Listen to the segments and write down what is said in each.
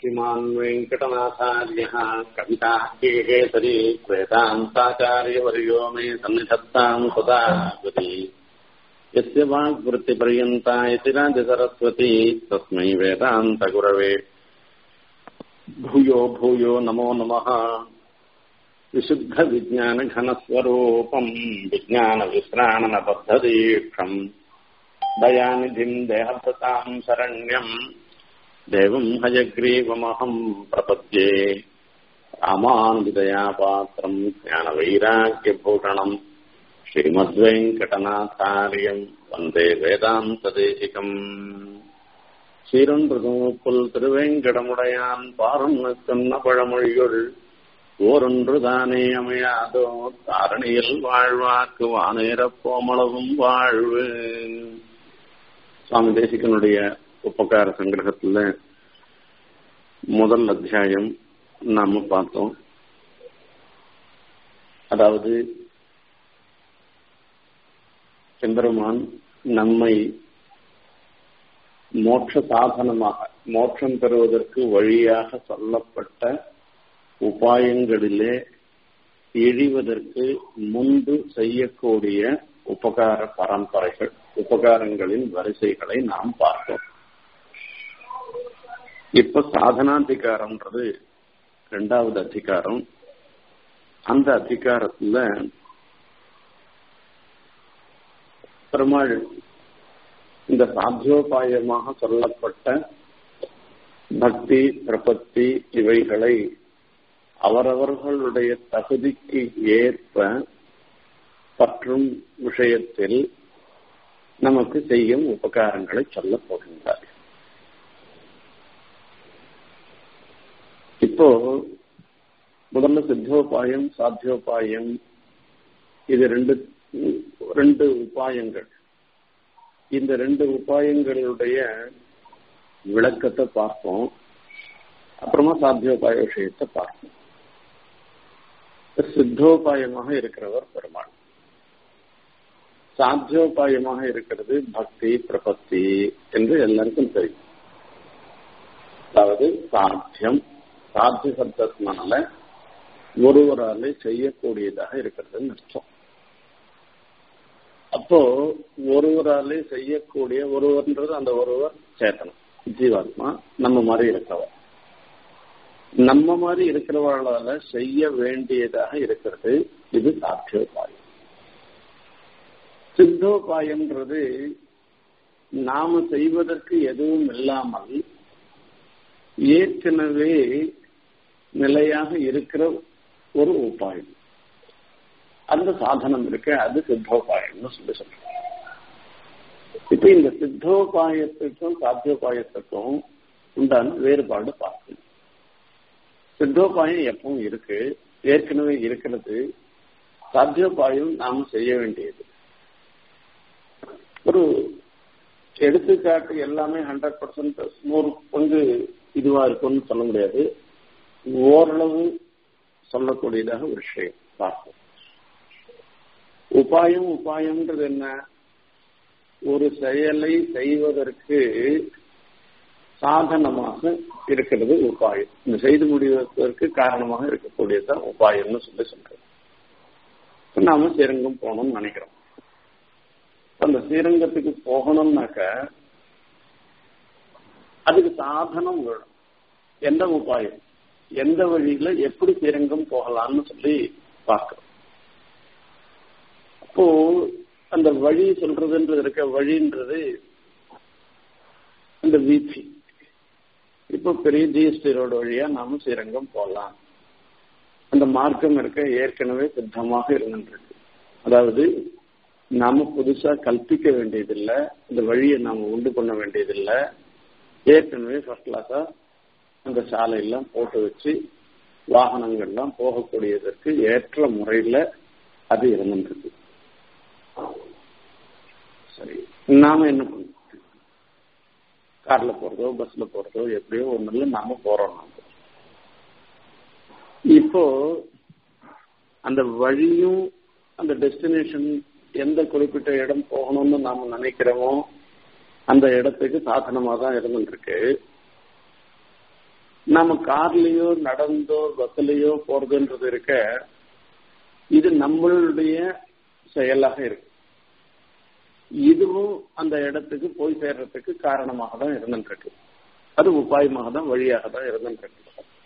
श्रीमान् वेङ्कटनाथार्यः कविताकेसरी वेदान्ताचार्यवर्यो मे सन्निधत्ताम् सदा कृति यस्य वाग्वृत्तिपर्यन्ता इति राजसरस्वती तस्मै वेदान्तगुरवे भूयो भूयो नमो नमः विशुद्धविज्ञानघनस्वरूपम् विज्ञानविश्राणनबद्धदीक्षम् दयानिधिम् देहभृताम् शरण्यम् देवम् हयग्रीवमहम् प्रपद्ये रामानुदयापात्रम् ज्ञानवैराग्यभूषणम् श्रीमद्वेङ्कटनाथार्यम् वन्दे वेदान्तदेशिकम् சீரொன்றுதூப்புல் திருவேங்கடமுடையான் பாருன்னு சொன்ன பழமொழியுள் ஓரொன்று தானே அமையாதோ தாரணியில் வாழ்வாக்கு வானேரப் போமளவும் வாழ்வு சுவாமி தேசிகனுடைய உபகார சங்கிரகத்துல முதல் அத்தியாயம் நாம பார்த்தோம் அதாவது செம்பெருமான் நம்மை மோட்ச சாதனமாக மோட்சம் பெறுவதற்கு வழியாக சொல்லப்பட்ட உபாயங்களிலே இழிவதற்கு முன்பு செய்யக்கூடிய உபகார பரம்பரைகள் உபகாரங்களின் வரிசைகளை நாம் பார்த்தோம் இப்ப சாதனாதிகாரம்ன்றது ரெண்டாவது அதிகாரம் அந்த அதிகாரத்துல பெருமாள் இந்த சாத்தியோபாயமாக சொல்லப்பட்ட பக்தி பிரபத்தி இவைகளை அவரவர்களுடைய தகுதிக்கு ஏற்ப பற்றும் விஷயத்தில் நமக்கு செய்யும் உபகாரங்களை சொல்ல போகின்றார் இப்போ முதல்ல சித்தோபாயம் சாத்தியோபாயம் இது ரெண்டு ரெண்டு உபாயங்கள் இந்த ரெண்டு உபாயங்களுடைய விளக்கத்தை பார்ப்போம் அப்புறமா சாத்தியோபாய விஷயத்தை பார்ப்போம் சித்தோபாயமாக இருக்கிறவர் பெருமாள் சாத்தியோபாயமாக இருக்கிறது பக்தி பிரபத்தி என்று எல்லாருக்கும் தெரியும் அதாவது சாத்தியம் சாத்திய சப்தத்தினால ஒருவராலே செய்யக்கூடியதாக இருக்கிறதுன்னு அர்த்தம் அப்போ ஒருவராலே செய்யக்கூடிய ஒருவர்ன்றது அந்த ஒருவர் சேத்தனம் ஜீவாத்மா நம்ம மாதிரி இருக்கிறவர் நம்ம மாதிரி இருக்கிறவர்களால செய்ய வேண்டியதாக இருக்கிறது இது சாத்தியோபாயம் சித்தோபாயம்ன்றது நாம செய்வதற்கு எதுவும் இல்லாமல் ஏற்கனவே நிலையாக இருக்கிற ஒரு உபாயம் அந்த சாதனம் இருக்கு அது சித்தோபாயம்னு சொல்லி சொல்றோம் இப்ப இந்த சித்தோபாயத்துக்கும் சாத்தியோபாயத்துக்கும் உண்டான வேறுபாடு பார்க்கணும் சித்தோபாயம் எப்பவும் இருக்கு ஏற்கனவே இருக்கிறது சாத்தியோபாயம் நாம் செய்ய வேண்டியது ஒரு எடுத்துக்காட்டு எல்லாமே ஹண்ட்ரட் பர்சன்ட் நூறு பங்கு இதுவா இருக்கும்னு சொல்ல முடியாது ஓரளவு சொல்லக்கூடியதாக ஒரு விஷயம் பார்ப்போம் உபாயம் உபாயம்ன்றது என்ன ஒரு செயலை செய்வதற்கு சாதனமாக இருக்கிறது உபாயம் இந்த செய்து முடிவதற்கு காரணமாக இருக்கக்கூடியதுதான் உபாயம்னு சொல்லி சொல்றோம் நாம ஸ்ரீரங்கம் போகணும்னு நினைக்கிறோம் அந்த ஸ்ரீரங்கத்துக்கு போகணும்னாக்க அதுக்கு சாதனம் வேணும் எந்த உபாயம் எந்த வழியில எப்படி ஸ்ரீரங்கம் போகலாம்னு சொல்லி பார்க்கிறோம் அப்போ அந்த வழி சொல்றதுன்றது இருக்க வழின்றது அந்த வீதி இப்போ பெரிய ஜிஎஸ்டி ரோடு வழியா நாம ஸ்ரீரங்கம் போகலாம் அந்த மார்க்கம் இருக்க ஏற்கனவே சித்தமாக இருந்துருக்கு அதாவது நாம புதுசா கல்பிக்க வேண்டியதில்லை இந்த வழியை நாம உண்டு பண்ண வேண்டியதில்லை ஏற்கனவே ஃபர்ஸ்ட் கிளாஸா அந்த சாலையெல்லாம் போட்டு வச்சு வாகனங்கள்லாம் போகக்கூடியதற்கு ஏற்ற முறையில அது இருந்துருக்கு சரி நாம என்ன பண்ணோம் கார்ல போறதோ பஸ்ல போறதோ எப்படியோ ஒண்ணுல நாம போறோம் நாம இப்போ அந்த வழியும் அந்த டெஸ்டினேஷன் எந்த குறிப்பிட்ட இடம் போகணும்னு நாம நினைக்கிறோமோ அந்த இடத்துக்கு சாதனமா தான் இருந்துருக்கு நம்ம கார்லயோ நடந்தோ பஸ்லயோ போறதுன்றது இருக்க இது நம்மளுடைய செயலாக இருக்கு இதுவும் அந்த இடத்துக்கு போய் சேர்றதுக்கு காரணமாக தான் இருந்துருக்கு அது உபாயமாக தான் வழியாக தான் இருந்துருக்கு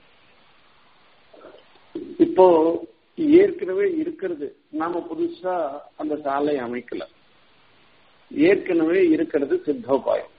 இப்போ ஏற்கனவே இருக்கிறது நாம புதுசா அந்த சாலை அமைக்கல ஏற்கனவே இருக்கிறது சித்தோபாயம்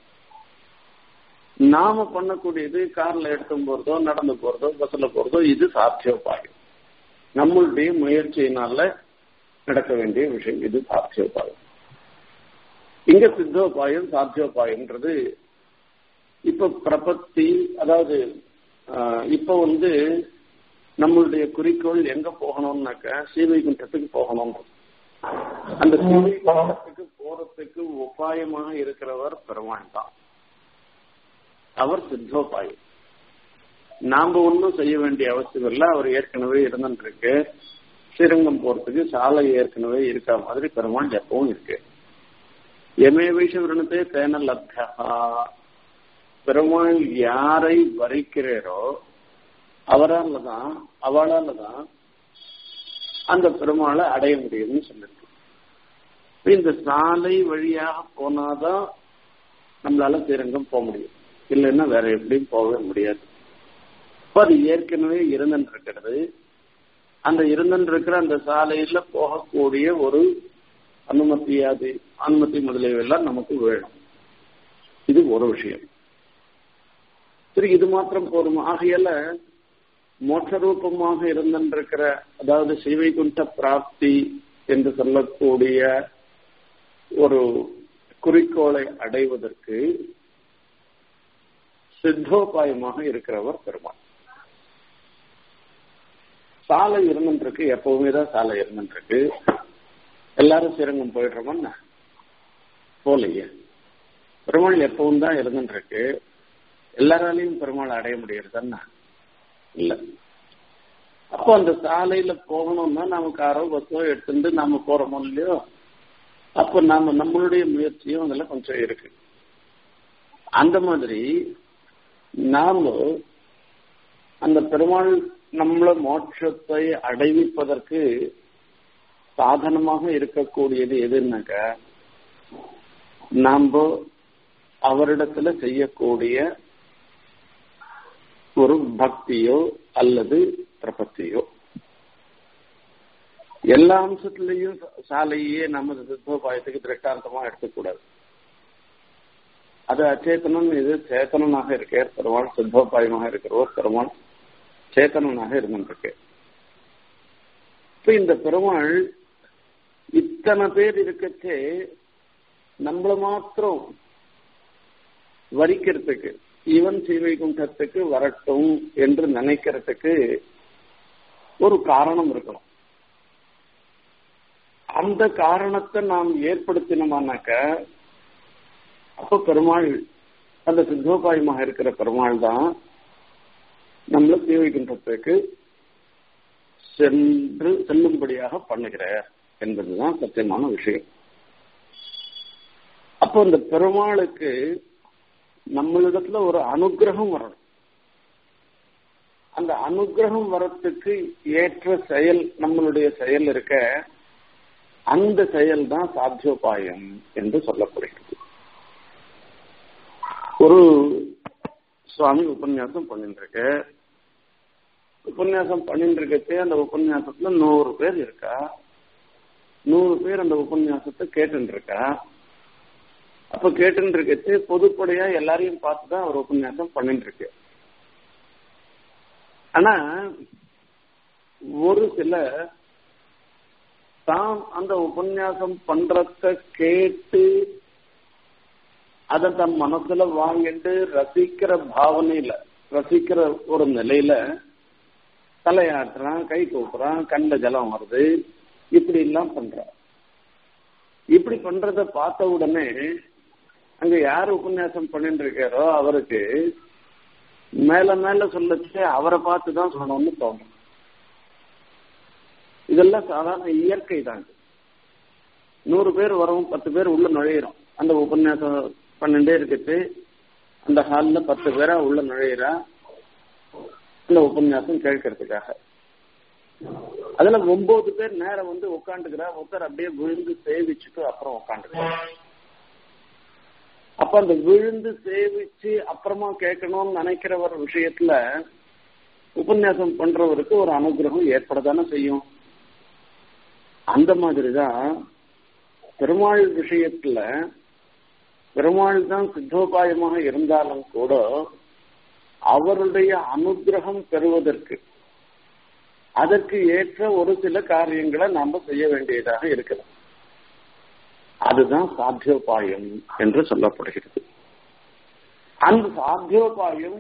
நாம பண்ணக்கூடியது கார்ல எடுத்து போறதோ நடந்து போறதோ பஸ்ல போறதோ இது சாத்தியோபாயம் நம்மளுடைய முயற்சியினால நடக்க வேண்டிய விஷயம் இது சாத்தியோபாயம் இங்க சித்தோபாயம் சாத்தியோபாயம்ன்றது இப்ப பிரபத்தி அதாவது இப்ப வந்து நம்மளுடைய குறிக்கோள் எங்க போகணும்னாக்க ஸ்ரீவைகுண்டத்துக்கு போகணும் அந்த ஸ்ரீவைகுண்டத்துக்கு போறதுக்கு உபாயமாக இருக்கிறவர் பெருமாள் தான் அவர் சித்தோபாயம் நாம ஒன்றும் செய்ய வேண்டிய அவசியம் இல்லை அவர் ஏற்கனவே இருந்துருக்கு ஸ்ரீரங்கம் போறதுக்கு சாலை ஏற்கனவே இருக்கா மாதிரி பெருமாள் எப்பவும் இருக்கு எமே வைஷவரணத்தே தேன லப்தா பெருமாள் யாரை வரிக்கிறாரோ அவரால் தான் அவளால தான் அந்த பெருமாளை அடைய முடியும்னு சொல்லிருக்கு இந்த சாலை வழியாக போனாதான் நம்மளால ஸ்ரீரங்கம் போக முடியும் இல்லைன்னா வேற எப்படியும் போகவே முடியாது இப்போ அது ஏற்கனவே இருந்துட்டு இருக்கிறது அந்த இருந்துட்டு இருக்கிற அந்த சாலையில போகக்கூடிய ஒரு அனுமதியாது அனுமதி முதலியவெல்லாம் நமக்கு வேணும் இது ஒரு விஷயம் சரி இது மாத்திரம் போதும் ஆகையால மோட்சரூபமாக இருந்திருக்கிற அதாவது சிவைகுண்ட பிராப்தி என்று சொல்லக்கூடிய ஒரு குறிக்கோளை அடைவதற்கு சித்தோபாயமாக இருக்கிறவர் பெருமாள் சாலை இருந்துருக்கு எப்பவுமே தான் சாலை இருந்துருக்கு எல்லாரும் சிரங்கம் போயிடுறோமன்னா போலையே பெருமாள் எப்பவும் தான் இருந்துருக்கு எல்லாராலையும் பெருமாள் அடைய முடியறதுன்னா இல்ல அப்போ அந்த சாலையில போகணும்னா நாம காரோ பஸ்ஸோ எடுத்துட்டு நாம போறோமோ இல்லையோ அப்போ நாம நம்மளுடைய முயற்சியும் அதுல கொஞ்சம் இருக்கு அந்த மாதிரி நாம அந்த பெருமாள் நம்மள மோட்சத்தை அடைவிப்பதற்கு சாதனமாக இருக்கக்கூடியது எதுன்னாக்க நாம் அவரிடத்துல செய்யக்கூடிய ஒரு பக்தியோ அல்லது பிரபத்தியோ எல்லா அம்சத்திலையும் சாலையே நமது சித்தோபாயத்துக்கு திருஷ்டாந்தமா எடுக்கக்கூடாது அது அச்சேதனம் இது சேத்தனனாக இருக்க பெருமாள் சித்தோபாயமாக இருக்கிறவர் பெருமாள் சேத்தனனாக இருந்திருக்கு இப்ப இந்த பெருமாள் இத்தனை பேர் இருக்கச்சே நம்மள மாத்திரம் வரிக்கிறதுக்கு இவன் சீவைகுண்டத்துக்கு வரட்டும் என்று நினைக்கிறதுக்கு ஒரு காரணம் இருக்கணும் அந்த காரணத்தை நாம் ஏற்படுத்தினோமானாக்க அப்ப பெருமாள் அந்த சித்தோபாயமாக இருக்கிற பெருமாள் தான் நம்மள சீவைகுண்டத்துக்கு சென்று செல்லும்படியாக பண்ணுகிறார் என்பதுதான் சத்தியமான விஷயம் அப்போ இந்த பெருமாளுக்கு நம்மளிடத்துல ஒரு அனுகிரகம் வரணும் அந்த அனுகிரகம் வரத்துக்கு ஏற்ற செயல் நம்மளுடைய செயல் இருக்க அந்த செயல் தான் சாத்தியோபாயம் என்று சொல்லப்படுகிறது ஒரு சுவாமி உபன்யாசம் பண்ணிட்டு இருக்க உபன்யாசம் பண்ணிட்டு இருக்கச்சே அந்த உபன்யாசத்துல நூறு பேர் இருக்கா நூறு பேர் அந்த உபன்யாசத்தை கேட்டு இருக்கா அப்ப கேட்டு இருக்கச்சு பொதுப்படையா எல்லாரையும் பார்த்துதான் அவர் உபன்யாசம் பண்ணிட்டு இருக்கு ஆனா ஒரு சில தான் அந்த உபன்யாசம் பண்றத கேட்டு அதை தன் மனசுல வாங்கிட்டு ரசிக்கிற பாவனையில ரசிக்கிற ஒரு நிலையில தலையாட்டுறான் கை கூப்புறான் கண்ட ஜலம் வருது இப்படி எல்லாம் பண்றான் இப்படி பண்றத பார்த்த உடனே அங்க யார் உபன்யாசம் பண்ணிட்டு இருக்காரோ அவருக்கு மேல மேல சொல்லச்சு அவரை பார்த்து தான் சொல்லணும்னு தோணும் இதெல்லாம் சாதாரண இயற்கை தான் நூறு பேர் வரவும் பத்து பேர் உள்ள நுழையிறோம் அந்த உபன்யாசம் பண்ணிட்டே இருக்குது அந்த ஹாலில் பத்து பேரா உள்ள நுழையிறா உபன்யாசம் கேட்கறதுக்காக அதுல ஒன்பது பேர் நேரம் வந்து உட்காந்துக்கிறா ஒருத்தர் அப்படியே விழுந்து சேவிச்சுட்டு அப்புறம் உட்காந்துக்கிறார் அப்ப அந்த விழுந்து சேவிச்சு அப்புறமா கேட்கணும்னு நினைக்கிற ஒரு விஷயத்துல உபன்யாசம் பண்றவருக்கு ஒரு அனுகிரகம் ஏற்படத்தானே செய்யும் அந்த மாதிரிதான் பெருமாள் விஷயத்துல பெருமாள் தான் சித்தோபாயமாக இருந்தாலும் கூட அவருடைய அனுகிரகம் பெறுவதற்கு அதற்கு ஏற்ற ஒரு சில காரியங்களை நாம செய்ய வேண்டியதாக இருக்கிறது அதுதான் சாத்தியோபாயம் என்று சொல்லப்படுகிறது அந்த சாத்தியோபாயம்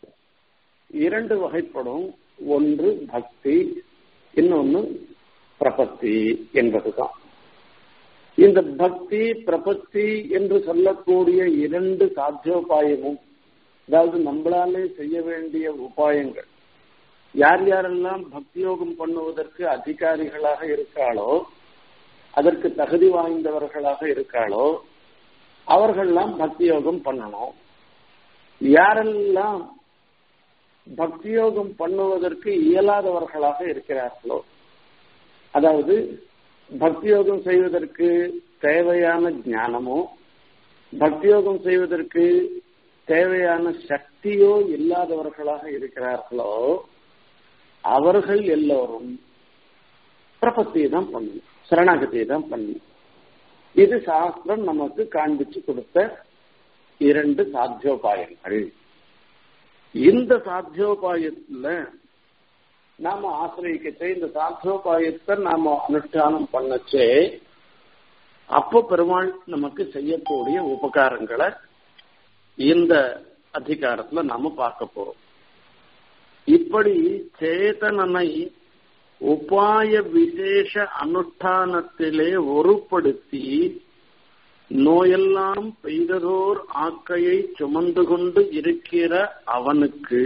இரண்டு வகைப்படும் ஒன்று பக்தி இன்னொன்னு பிரபத்தி என்பதுதான் இந்த பக்தி பிரபத்தி என்று சொல்லக்கூடிய இரண்டு சாத்தியோபாயமும் அதாவது நம்மளாலே செய்ய வேண்டிய உபாயங்கள் யார் யாரெல்லாம் பக்தியோகம் பண்ணுவதற்கு அதிகாரிகளாக இருக்காளோ அதற்கு தகுதி வாய்ந்தவர்களாக இருக்காளோ அவர்கள்லாம் பக்தியோகம் பண்ணணும் யாரெல்லாம் பக்தியோகம் பண்ணுவதற்கு இயலாதவர்களாக இருக்கிறார்களோ அதாவது பக்தியோகம் செய்வதற்கு தேவையான ஞானமோ பக்தியோகம் செய்வதற்கு தேவையான சக்தியோ இல்லாதவர்களாக இருக்கிறார்களோ அவர்கள் எல்லோரும் பிரபத்தியை தான் பண்ணணும் சரணாகதியை தான் பண்ணணும் இது சாஸ்திரம் நமக்கு காண்பிச்சு கொடுத்த இரண்டு சாத்தியோபாயங்கள் இந்த சாத்தியோபாயத்துல நாம ஆசிரியக்கச்சே இந்த சாத்தியோபாயத்தை நாம அனுஷ்டானம் பண்ணச்சே அப்போ பெருமாள் நமக்கு செய்யக்கூடிய உபகாரங்களை இந்த அதிகாரத்துல நாம பார்க்க போறோம் இப்படி சேதனனை உபாய விசேஷ அனுஷ்டானத்திலே ஒருப்படுத்தி நோயெல்லாம் பெய்ததோர் ஆக்கையை சுமந்து கொண்டு இருக்கிற அவனுக்கு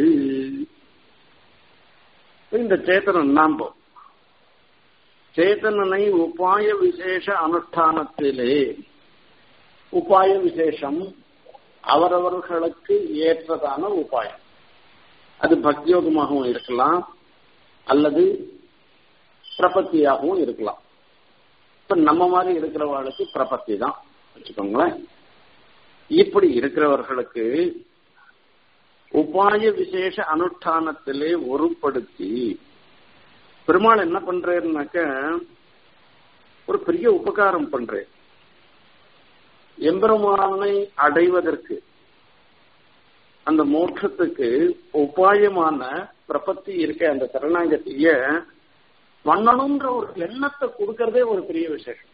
இந்த சேத்தனன் நாம்ப சேத்தனனை உபாய விசேஷ அனுஷ்டானத்திலே உபாய விசேஷம் அவரவர்களுக்கு ஏற்றதான உபாயம் அது பக்தியோகமாகவும் இருக்கலாம் அல்லது பிரபத்தியாகவும் இருக்கலாம் இப்ப நம்ம மாதிரி இருக்கிறவர்களுக்கு பிரபத்தி தான் வச்சுக்கோங்களேன் இப்படி இருக்கிறவர்களுக்கு உபாய விசேஷ அனுஷ்டானத்திலே ஒருப்படுத்தி பெருமாள் என்ன பண்றாருனாக்க ஒரு பெரிய உபகாரம் பண்றேன் எம்பெருமானை அடைவதற்கு அந்த மோட்சத்துக்கு உபாயமான பிரபத்தி இருக்க அந்த சரணாகத்திய பண்ணணும்ன்ற ஒரு எண்ணத்தை கொடுக்கறதே ஒரு பெரிய விசேஷம்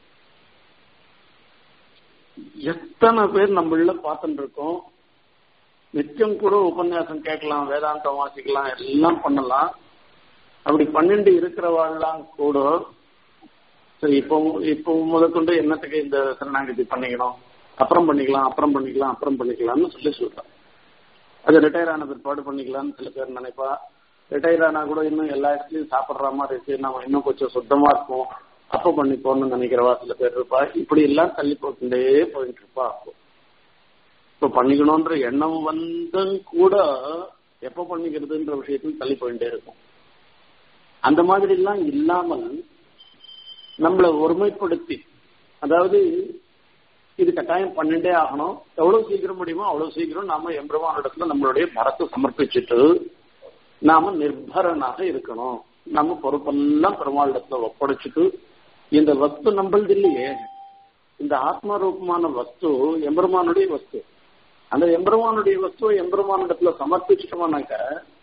எத்தனை பேர் நம்மள பார்த்துட்டு இருக்கோம் நிச்சயம் கூட உபன்யாசம் கேட்கலாம் வேதாந்தம் வாசிக்கலாம் எல்லாம் பண்ணலாம் அப்படி பன்னெண்டு இருக்கிறவாள்லாம் கூட சரி இப்போ இப்போ முதற்கொண்டு என்னத்துக்கு இந்த சரணாகதி பண்ணிக்கணும் அப்புறம் பண்ணிக்கலாம் அப்புறம் பண்ணிக்கலாம் அப்புறம் பண்ணிக்கலாம்னு சொல்லி சொல்றான் அது ரிட்டையர் ஆன பிற்பாடு பண்ணிக்கலாம்னு சில பேர் நினைப்பா ரிட்டையர் ஆனா கூட இன்னும் எல்லா இடத்துலயும் சாப்பிடுற மாதிரி இருக்கு நம்ம இன்னும் கொஞ்சம் சுத்தமா இருக்கும் அப்ப பண்ணிப்போம்னு நினைக்கிறவா சில பேர் இருப்பா இப்படி எல்லாம் தள்ளி போட்டுட்டே போயிட்டு இருப்பா அப்போ இப்ப பண்ணிக்கணும்ன்ற எண்ணம் வந்தும் கூட எப்ப பண்ணிக்கிறதுன்ற விஷயத்துல தள்ளி போயிட்டே இருக்கும் அந்த மாதிரி எல்லாம் இல்லாமல் நம்மளை ஒருமைப்படுத்தி அதாவது இது கட்டாயம் பன்னெண்டே ஆகணும் எவ்வளவு சீக்கிரம் முடியுமோ அவ்வளவு சீக்கிரம் நாம எம்பெருமானிடத்துல நம்மளுடைய பரத்தை சமர்ப்பிச்சுட்டு நாம நிர்பரனாக இருக்கணும் நம்ம பொறுப்பெல்லாம் பெருமாளிடத்துல ஒப்படைச்சிட்டு இந்த வஸ்து நம்மளது இல்லையே இந்த ஆத்ம ரூபமான வஸ்து எம்பெருமானுடைய வஸ்து அந்த எம்பெருமானுடைய வஸ்துவை எம்பெருமானிடத்துல சமர்ப்பிச்சிட்டோம்னாக்க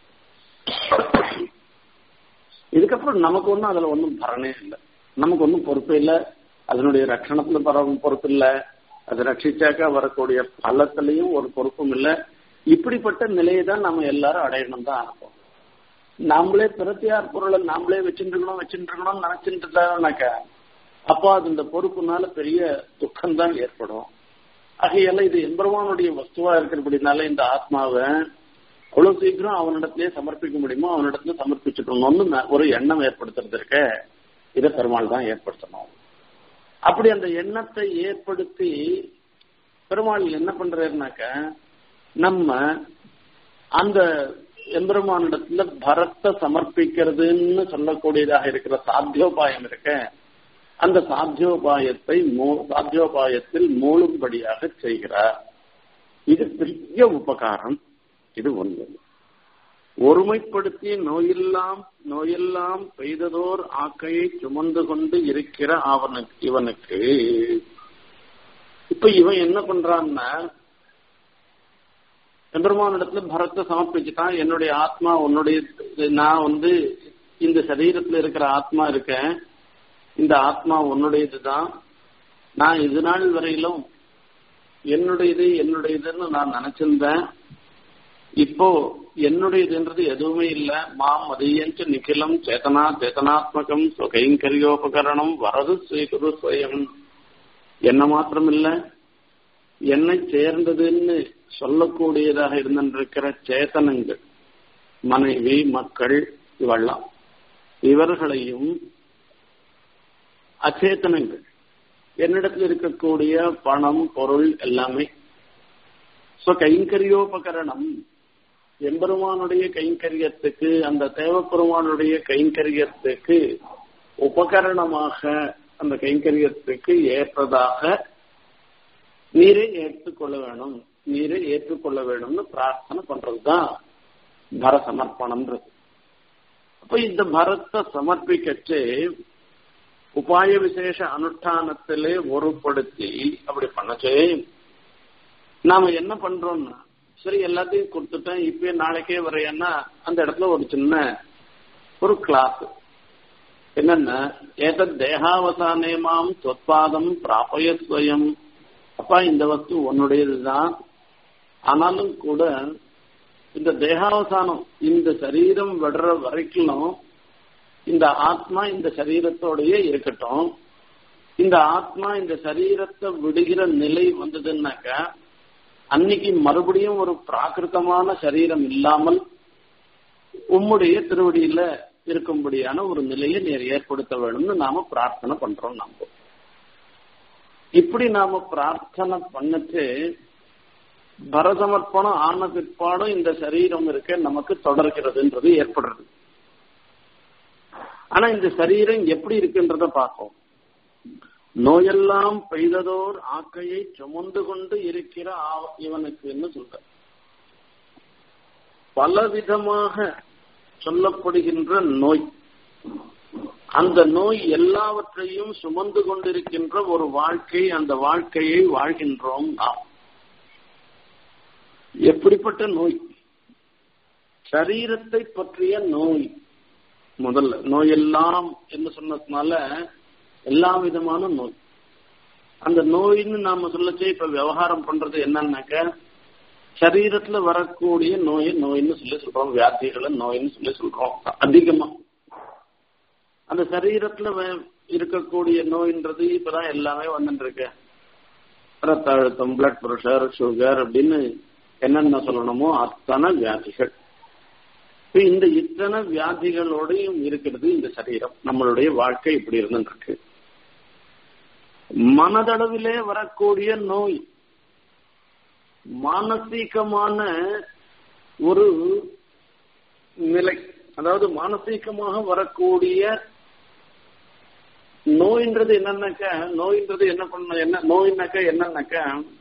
இதுக்கப்புறம் நமக்கு ஒன்றும் அதுல ஒன்றும் பலனே இல்லை நமக்கு ஒன்றும் பொறுப்பு இல்லை அதனுடைய ரட்சணத்துல பர பொறுப்பு இல்லை அதை ரட்சிச்சாக்கா வரக்கூடிய பலத்திலையும் ஒரு பொறுப்பும் இல்லை இப்படிப்பட்ட நிலையை தான் நம்ம எல்லாரும் அடையணும் தான் அனுப்போம் நாமளே பிரத்தியார் பொருளை நாமளே வச்சுட்டு இருக்கணும் வச்சுட்டு இருக்கணும்னு நினைச்சுட்டு இருந்தாக்கா அப்போ அது இந்த பொறுப்புனால பெரிய துக்கம் தான் ஏற்படும் ஆகையால இது எம்பெருமானுடைய வஸ்துவா இருக்கிறபடினால இந்த ஆத்மாவை அவ்வளவு சீக்கிரம் அவனிடத்திலே சமர்ப்பிக்க முடியுமோ அவனிடத்துல சமர்ப்பிச்சுக்கணும்னு ஒரு எண்ணம் ஏற்படுத்துறதுக்கு இதை பெருமாள் தான் ஏற்படுத்தணும் அப்படி அந்த எண்ணத்தை ஏற்படுத்தி பெருமாள் என்ன பண்றாருனாக்க நம்ம அந்த எம்பெருமானிடத்துல பரத்தை சமர்ப்பிக்கிறதுன்னு சொல்லக்கூடியதாக இருக்கிற சாத்தியோபாயம் இருக்க அந்த சாத்தியோபாயத்தை சாத்தியோபாயத்தில் மூழும்படியாக செய்கிறார் இது பெரிய உபகாரம் இது ஒன்று ஒருமைப்படுத்தி நோயெல்லாம் நோயெல்லாம் பெய்ததோர் ஆக்கையை சுமந்து கொண்டு இருக்கிற அவனுக்கு இவனுக்கு இப்ப இவன் என்ன பண்றான்னா எம்பெருமானிடத்துல பரத்தை சமர்ப்பிச்சுட்டான் என்னுடைய ஆத்மா உன்னுடைய நான் வந்து இந்த சரீரத்துல இருக்கிற ஆத்மா இருக்கேன் இந்த ஆத்மா உன்னுடையதுதான் நான் இது நாள் வரையிலும் என்னுடையது என்னுடையதுன்னு நான் நினைச்சிருந்தேன் இப்போ என்னுடையதுன்றது எதுவுமே இல்ல மாம் மதியஞ்ச நிகிலம் சேதனா சேதனாத்மகம் சுகைங்கரியோபகரணம் வரது ஸ்ரீகுரு ஸ்வயம் என்ன மாத்திரம் இல்ல என்னை சேர்ந்ததுன்னு சொல்லக்கூடியதாக இருந்திருக்கிற சேத்தனங்கள் மனைவி மக்கள் இவெல்லாம் இவர்களையும் அச்சேத்தனங்கள் என்னிடத்தில் இருக்கக்கூடிய பணம் பொருள் எல்லாமே சோ கைங்கரியோபகரணம் எம்பெருமானுடைய கைங்கரியத்துக்கு அந்த தேவப்பெருமானுடைய கைங்கரியத்துக்கு உபகரணமாக அந்த கைங்கரியத்துக்கு ஏற்றதாக நீரை ஏற்றுக்கொள்ள வேணும் நீரை ஏற்றுக்கொள்ள வேணும்னு பிரார்த்தனை பண்றதுதான் பர சமர்ப்பணம்ன்றது அப்ப இந்த பரத்தை சமர்ப்பிக்கச்சு உபாய விசேஷ அனுஷ்டானத்திலே ஒருப்படுத்தி அப்படி பண்ணச்சே நாம என்ன பண்றோம்னா சரி எல்லாத்தையும் கொடுத்துட்டேன் இப்பயே நாளைக்கே வரையன்னா அந்த இடத்துல ஒரு சின்ன ஒரு கிளாஸ் என்னன்னா ஏதத் தேகாவசானே மாம் சொற்பாதம் பிராபய ஸ்வயம் அப்பா இந்த வஸ்து உன்னுடையதுதான் ஆனாலும் கூட இந்த தேகாவசானம் இந்த சரீரம் விடுற வரைக்கும் இந்த ஆத்மா இந்த சரீரத்தோடயே இருக்கட்டும் இந்த ஆத்மா இந்த சரீரத்தை விடுகிற நிலை வந்ததுன்னாக்க அன்னைக்கு மறுபடியும் ஒரு பிராகிருத்தமான சரீரம் இல்லாமல் உம்முடைய திருவடியில இருக்கும்படியான ஒரு நிலையை நேர் ஏற்படுத்த வேணும்னு நாம பிரார்த்தனை பண்றோம் நாம இப்படி நாம பிரார்த்தனை பண்ணிட்டு பரசமர்ப்பணம் ஆன பிற்பாடும் இந்த சரீரம் இருக்க நமக்கு தொடர்கிறதுன்றது ஏற்படுறது ஆனா இந்த சரீரம் எப்படி இருக்குன்றத பார்ப்போம் நோயெல்லாம் பெய்ததோர் ஆக்கையை சுமந்து கொண்டு இருக்கிற இவனுக்குன்னு சொல்ற பலவிதமாக சொல்லப்படுகின்ற நோய் அந்த நோய் எல்லாவற்றையும் சுமந்து கொண்டிருக்கின்ற ஒரு வாழ்க்கை அந்த வாழ்க்கையை வாழ்கின்றோம் நாம் எப்படிப்பட்ட நோய் சரீரத்தை பற்றிய நோய் முதல்ல நோயெல்லாம் என்று சொன்னதுனால எல்லா விதமான நோய் அந்த நோயின்னு நாம சொல்லச்சே இப்ப விவகாரம் பண்றது என்னன்னாக்க சரீரத்துல வரக்கூடிய நோயை நோயின்னு சொல்லி சொல்றோம் வியாதிகளை நோயின்னு சொல்லி சொல்றோம் அதிகமா அந்த சரீரத்துல இருக்கக்கூடிய நோயின்றது இப்பதான் எல்லாமே வந்துட்டு இருக்கு ரத்த அழுத்தம் பிளட் ப்ரெஷர் சுகர் அப்படின்னு என்னென்ன சொல்லணுமோ அத்தனை வியாதிகள் இந்த இத்தனை வியாதிகளோடையும் இருக்கிறது இந்த சரீரம் நம்மளுடைய வாழ்க்கை இப்படி இருந்துருக்கு மனதளவிலே வரக்கூடிய நோய் மானசீகமான ஒரு நிலை அதாவது மானசீகமாக வரக்கூடிய நோயின்றது என்னன்னாக்க நோயின்றது என்ன பண்ண என்ன நோயினாக்க என்னன்னாக்க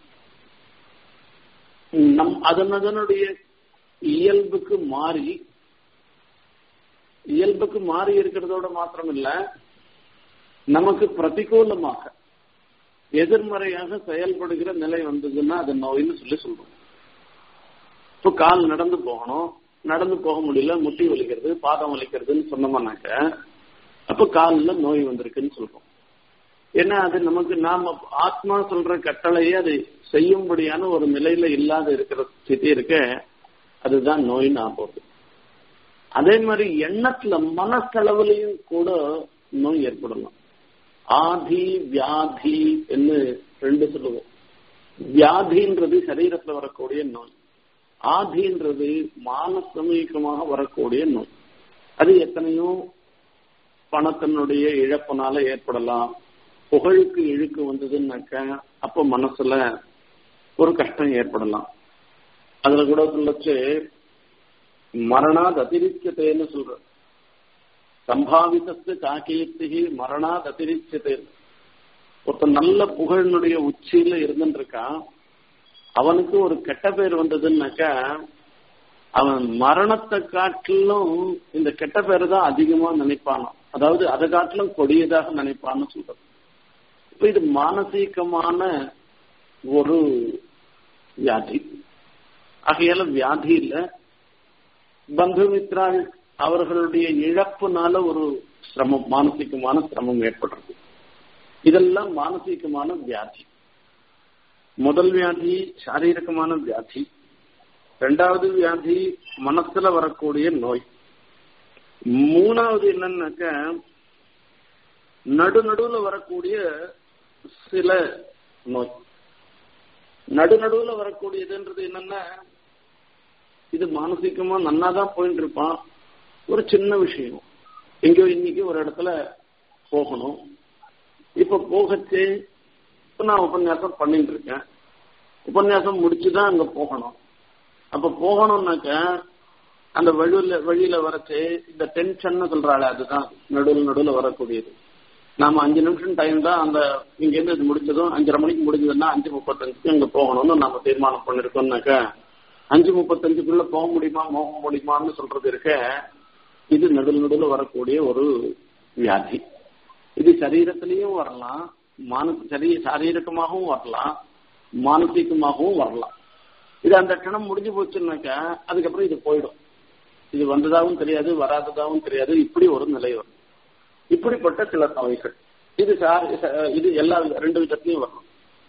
நம் அதன் அதனுடைய இயல்புக்கு மாறி இயல்புக்கு மாறி இருக்கிறதோட மாத்திரம் இல்ல நமக்கு பிரதிகூலமாக எதிர்மறையாக செயல்படுகிற நிலை வந்ததுன்னா அது நோயின்னு சொல்லி சொல்றோம் இப்போ கால் நடந்து போகணும் நடந்து போக முடியல முட்டி வலிக்கிறது பாதம் வலிக்கிறதுன்னு சொன்னோம்னாக்க அப்ப காலில் நோய் வந்திருக்குன்னு சொல்றோம் ஏன்னா அது நமக்கு நாம ஆத்மா சொல்ற கட்டளையே அது செய்யும்படியான ஒரு நிலையில இல்லாத இருக்கிற ஸ்திதி இருக்க அதுதான் நோயின்னு ஆபோது அதே மாதிரி எண்ணத்துல மனசளவுலையும் கூட நோய் ஏற்படலாம் ஆதி வியாதி என்று ரெண்டு சொல்லுவோம் வியாதின்றது சரீரத்துல வரக்கூடிய நோய் ஆதின்றது மானசமீகமாக வரக்கூடிய நோய் அது எத்தனையோ பணத்தினுடைய இழப்பினால ஏற்படலாம் புகழுக்கு இழுக்கு வந்ததுன்னாக்க அப்ப மனசுல ஒரு கஷ்டம் ஏற்படலாம் அதுல கூட சொல்லச்சு மரணாத் அதிரிச்சதேன்னு சொல்ற சம்பாவிதத்து காக்கீர்த்தி மரணாத் அதிரிச்சதே ஒருத்தன் நல்ல புகழினுடைய உச்சியில இருந்துட்டு இருக்கான் அவனுக்கு ஒரு கெட்ட பேர் வந்ததுன்னாக்கா அவன் மரணத்தை காட்டிலும் இந்த கெட்ட பேர் தான் அதிகமா நினைப்பானோ அதாவது அதை காட்டிலும் கொடியதாக நினைப்பான்னு சொல்றது இப்ப இது மானசீகமான ஒரு வியாதி ஆகையால வியாதி இல்ல பந்துமித்ராள் அவர்களுடைய இழப்புனால ஒரு சிரமம் மானசீகமான சிரமம் ஏற்படுறது இதெல்லாம் மானசீகமான வியாதி முதல் வியாதி சாரீரகமான வியாதி ரெண்டாவது வியாதி மனசுல வரக்கூடிய நோய் மூணாவது என்னன்னாக்க நடு நடுவுல வரக்கூடிய சில நோய் நடு நடுவுல வரக்கூடியதுன்றது என்னன்னா இது மானசீகமா நன்னாதான் போயிட்டு இருப்பான் ஒரு சின்ன விஷயம் எங்கேயோ இன்னைக்கு ஒரு இடத்துல போகணும் இப்ப போகச்சு நான் உபன்யாசம் பண்ணிட்டு இருக்கேன் உபன்யாசம் முடிச்சுதான் அங்க போகணும் அப்ப போகணும்னாக்க அந்த வழியில வழியில வரச்சு இந்த டென்ஷன் சொல்றாள் அதுதான் நடுவில் நடுவில் வரக்கூடியது நாம அஞ்சு நிமிஷம் டைம் தான் அந்த இங்க இருந்து இது முடிச்சதும் அஞ்சரை மணிக்கு முடிஞ்சதுன்னா அஞ்சு முப்பத்தஞ்சுக்கு அங்க போகணும்னு நாம தீர்மானம் பண்ணிருக்கோம்னாக்க அஞ்சு முப்பத்தஞ்சுக்குள்ள போக முடியுமா போக முடியுமான்னு சொல்றது இருக்க இது நடுவில் நடுவில் வரக்கூடிய ஒரு வியாதி இது சரீரத்திலையும் வரலாம் மான சரீ சாரீரகமாகவும் வரலாம் மானசீகமாகவும் வரலாம் இது அந்த கணம் முடிஞ்சு போச்சுன்னாக்கா அதுக்கப்புறம் இது போயிடும் இது வந்ததாகவும் தெரியாது வராததாகவும் தெரியாது இப்படி ஒரு நிலை வரும் இப்படிப்பட்ட சில நோய்கள் இது சார் இது எல்லா ரெண்டு விதத்திலையும் வரும்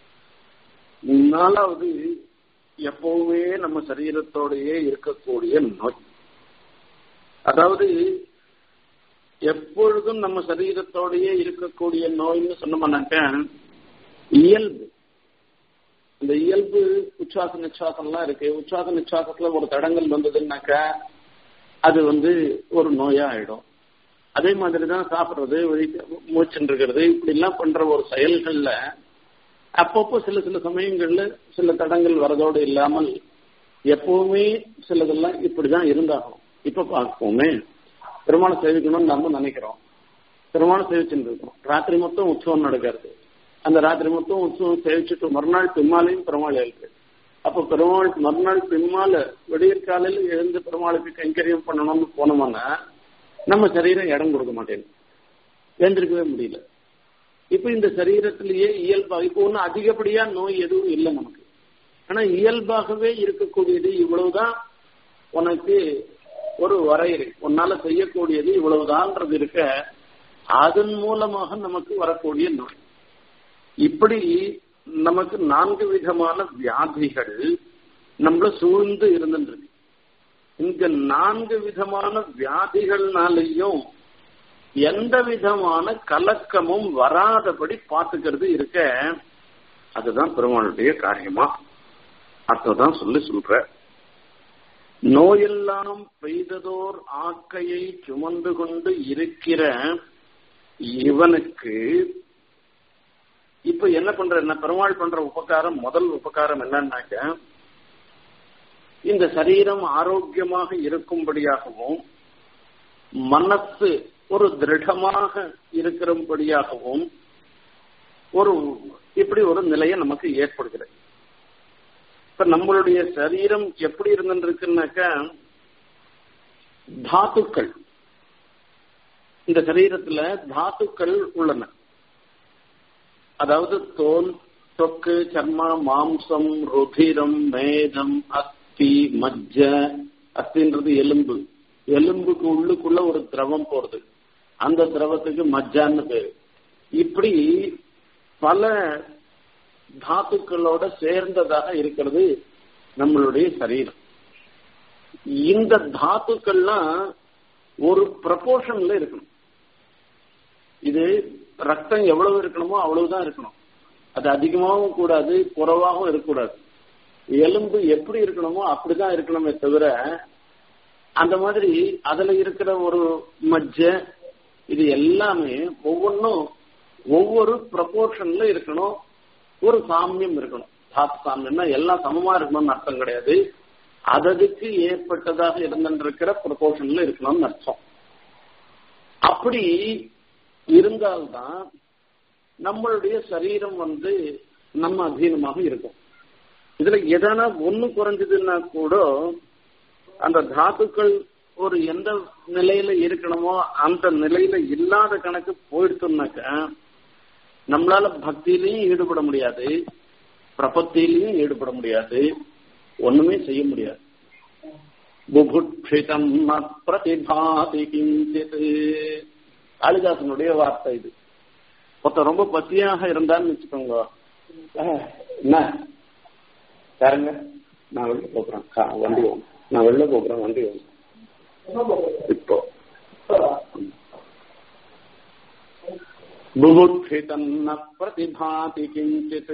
நாலாவது எப்பவுமே நம்ம சரீரத்தோடையே இருக்கக்கூடிய நோய் அதாவது எப்பொழுதும் நம்ம சரீரத்தோடையே இருக்கக்கூடிய நோய்னு சொன்னோம்னாக்க இயல்பு இந்த இயல்பு உச்சாச நிச்சாசம்லாம் இருக்கு உச்சாச நிச்சாசத்துல ஒரு தடங்கள் வந்ததுன்னாக்கா அது வந்து ஒரு நோயா ஆயிடும் அதே மாதிரி தான் சாப்பிட்றது மூச்சுன்னு இருக்கிறது இப்படி எல்லாம் பண்ற ஒரு செயல்கள்ல அப்பப்போ சில சில சமயங்கள்ல சில தடங்கள் வரதோடு இல்லாமல் எப்பவுமே சிலதெல்லாம் இப்படிதான் இருந்தாகும் இப்ப பார்ப்போமே பெருமாளை சேவிக்கணும்னு நம்ம நினைக்கிறோம் பெருமாளை சேவிச்சுட்டு இருக்கோம் ராத்திரி மொத்தம் உற்சவம் நடக்கிறது அந்த ராத்திரி மொத்தம் உற்சவம் சேவிச்சுட்டு மறுநாள் பின்னாலையும் பெருமாள் இருக்கு அப்ப பெருமாள் மறுநாள் பின்னால விடியற் காலையில எழுந்து பெருமாளுக்கு கைங்கரியம் பண்ணணும்னு போனோம்னா நம்ம சரீரம் இடம் கொடுக்க மாட்டேங்குது எழுந்திருக்கவே முடியல இப்ப இந்த சரீரத்திலேயே இயல்பாக இப்போ ஒன்றும் அதிகப்படியா நோய் எதுவும் இல்லை நமக்கு ஆனா இயல்பாகவே இருக்கக்கூடியது இவ்வளவுதான் உனக்கு ஒரு வரையறை உன்னால செய்யக்கூடியது இவ்வளவுதான்றது இருக்க அதன் மூலமாக நமக்கு வரக்கூடிய நோய் இப்படி நமக்கு நான்கு விதமான வியாதிகள் நம்மள சூழ்ந்து இருந்துருக்கு இந்த நான்கு விதமான வியாதிகள்னாலையும் எந்த விதமான கலக்கமும் வராதபடி பார்த்துக்கிறது இருக்க அதுதான் பெருமாளுடைய காரியமா அதான் சொல்லி சொல்ற நோயெல்லாம் பெய்ததோர் ஆக்கையை சுமந்து கொண்டு இருக்கிற இவனுக்கு இப்ப என்ன பண்ற என்ன பெருமாள் பண்ற உபகாரம் முதல் உபகாரம் என்னன்னாக்க இந்த சரீரம் ஆரோக்கியமாக இருக்கும்படியாகவும் மனசு ஒரு திருடமாக இருக்கிறபடியாகவும் ஒரு இப்படி ஒரு நிலையை நமக்கு ஏற்படுகிறது இப்ப நம்மளுடைய சரீரம் எப்படி இருந்துருக்குன்னாக்க தாத்துக்கள் இந்த சரீரத்துல தாத்துக்கள் உள்ளன அதாவது தோல் தொக்கு சர்மா மாம்சம் ருதிரம் மேதம் அஸ்தி மஜ்ஜ அஸ்தின்றது எலும்பு எலும்புக்கு உள்ளுக்குள்ள ஒரு திரவம் போறது அந்த திரவத்துக்கு மஜ்ஜான்னு பேரு இப்படி பல தாத்துக்களோட சேர்ந்ததாக இருக்கிறது நம்மளுடைய சரீரம் இந்த தாத்துக்கள்லாம் ஒரு ப்ரப்போர்ஷன்ல இருக்கணும் இது ரத்தம் எவ்வளவு இருக்கணுமோ அவ்வளவுதான் இருக்கணும் அது அதிகமாகவும் கூடாது குறைவாகவும் இருக்கக்கூடாது எலும்பு எப்படி இருக்கணுமோ அப்படிதான் இருக்கணுமே தவிர அந்த மாதிரி அதுல இருக்கிற ஒரு மஜ்ஜ இது எல்லாமே ஒவ்வொன்றும் ஒவ்வொரு ப்ரப்போர்ஷன்ல இருக்கணும் ஒரு சாமியம் இருக்கணும் தாத்து சாமியம்னா எல்லாம் சமமா இருக்கணும்னு அர்த்தம் கிடையாது அததுக்கு ஏற்பட்டதாக இருந்திருக்கிற ப்ரொபோர்ஷன்ல இருக்கணும்னு அர்த்தம் அப்படி இருந்தால்தான் நம்மளுடைய சரீரம் வந்து நம்ம அதீனமாக இருக்கும் இதுல எதனா ஒண்ணு குறைஞ்சதுன்னா கூட அந்த தாத்துக்கள் ஒரு எந்த நிலையில இருக்கணுமோ அந்த நிலையில இல்லாத கணக்கு போயிடுத்தோம்னாக்க நம்மளால பக்தியிலையும் ஈடுபட முடியாது பிரபத்திலையும் ஈடுபட முடியாது ஒண்ணுமே செய்ய முடியாது புபுட்சிதம் பிரதிபாதி கிஞ்சித் காளிதாசனுடைய வார்த்தை இது ஒருத்தர் ரொம்ப பசியாக இருந்தான்னு வச்சுக்கோங்க என்ன யாருங்க நான் வெளில போக்குறேன் வண்டி வாங்க நான் வெளில போக்குறேன் வண்டி வாங்க இப்போ புபுட்சிதன்ன பிரதிபாதி கிஞ்சித்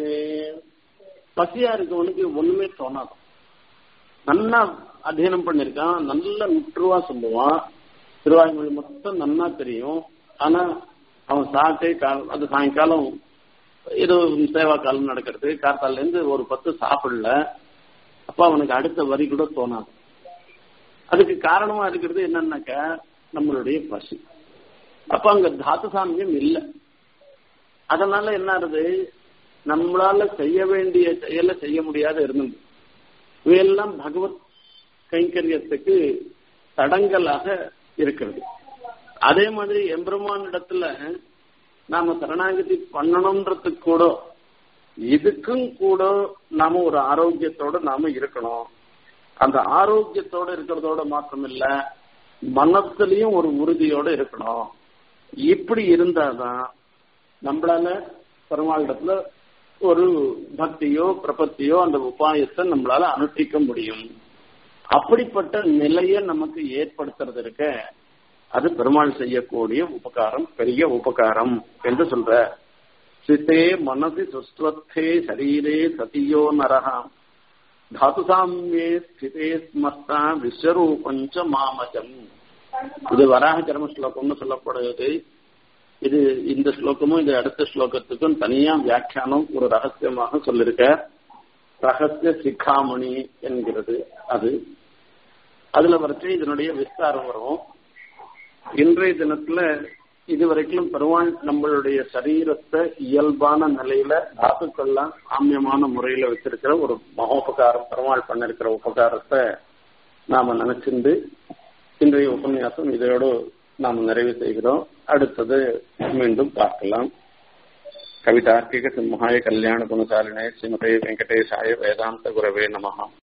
பசியா இருக்கவனுக்கு ஒண்ணுமே தோணாது நல்லா அத்தியனம் பண்ணிருக்கான் நல்ல நுற்றுவா சொல்லுவான் திருவாய்மொழி மொத்தம் நன்னா தெரியும் ஆனா அவன் சாப்பிட்டே கால் அது சாயங்காலம் ஏதோ சேவா காலம் நடக்கிறது காத்தால இருந்து ஒரு பத்து சாப்பிடல அப்ப அவனுக்கு அடுத்த வரி கூட தோணாது அதுக்கு காரணமா இருக்கிறது என்னன்னாக்க நம்மளுடைய பசி அப்ப அங்க தாத்து சாமியம் இல்லை அதனால என்ன ஆகுது நம்மளால செய்ய வேண்டிய செயலை செய்ய முடியாத இருந்தது இவையெல்லாம் பகவத் கைங்கரியத்துக்கு தடங்கலாக இருக்கிறது அதே மாதிரி எம்பெருமான் இடத்துல நாம சரணாகதி பண்ணணும்ன்றதுக்கு கூட இதுக்கும் கூட நாம ஒரு ஆரோக்கியத்தோட நாம இருக்கணும் அந்த ஆரோக்கியத்தோட இருக்கிறதோட மாத்திரம் இல்ல மனத்திலையும் ஒரு உறுதியோட இருக்கணும் இப்படி இருந்தாதான் நம்மளால பெருமாளிடத்துல ஒரு பக்தியோ பிரபத்தியோ அந்த உபாயத்தை நம்மளால அனுஷ்டிக்க முடியும் அப்படிப்பட்ட நிலையை நமக்கு ஏற்படுத்துறது இருக்க அது பெருமாள் செய்யக்கூடிய உபகாரம் பெரிய உபகாரம் என்று சொல்ற சித்தே மனசி சுஸ்வத்தே சரீரே சதியோ நரகா தாத்து சாமியே ஸ்திதே ஸ்மர்த்தா விஸ்வரூபஞ்ச மாமஜம் இது வராக கர்ம ஸ்லோகம்னு சொல்லப்படுவது இது இந்த ஸ்லோகமும் இந்த அடுத்த ஸ்லோகத்துக்கும் தனியா வியாக்கியானம் ஒரு ரகசியமாக சொல்லிருக்க ரகசிய சிக்காமணி என்கிறது அது அதுல வரைச்சு இதனுடைய விஸ்தாரம் வரும் இன்றைய தினத்துல இதுவரைக்கும் பெருமாள் நம்மளுடைய சரீரத்தை இயல்பான நிலையில தாத்துக்கள்லாம் சாமியமான முறையில வச்சிருக்கிற ஒரு மகோபகாரம் பெருமாள் பண்ணிருக்கிற உபகாரத்தை நாம நினைச்சிருந்து இன்றைய உபன்யாசம் இதோடு நாம் நிறைவு செய்கிறோம் அடுத்தது மீண்டும் பார்க்கலாம் கவிதார்க்கிக சிம்ஹாய கல்யாண குணசாலினே ஸ்ரீமதே வெங்கடேசாய வேதாந்த குரவே நமகா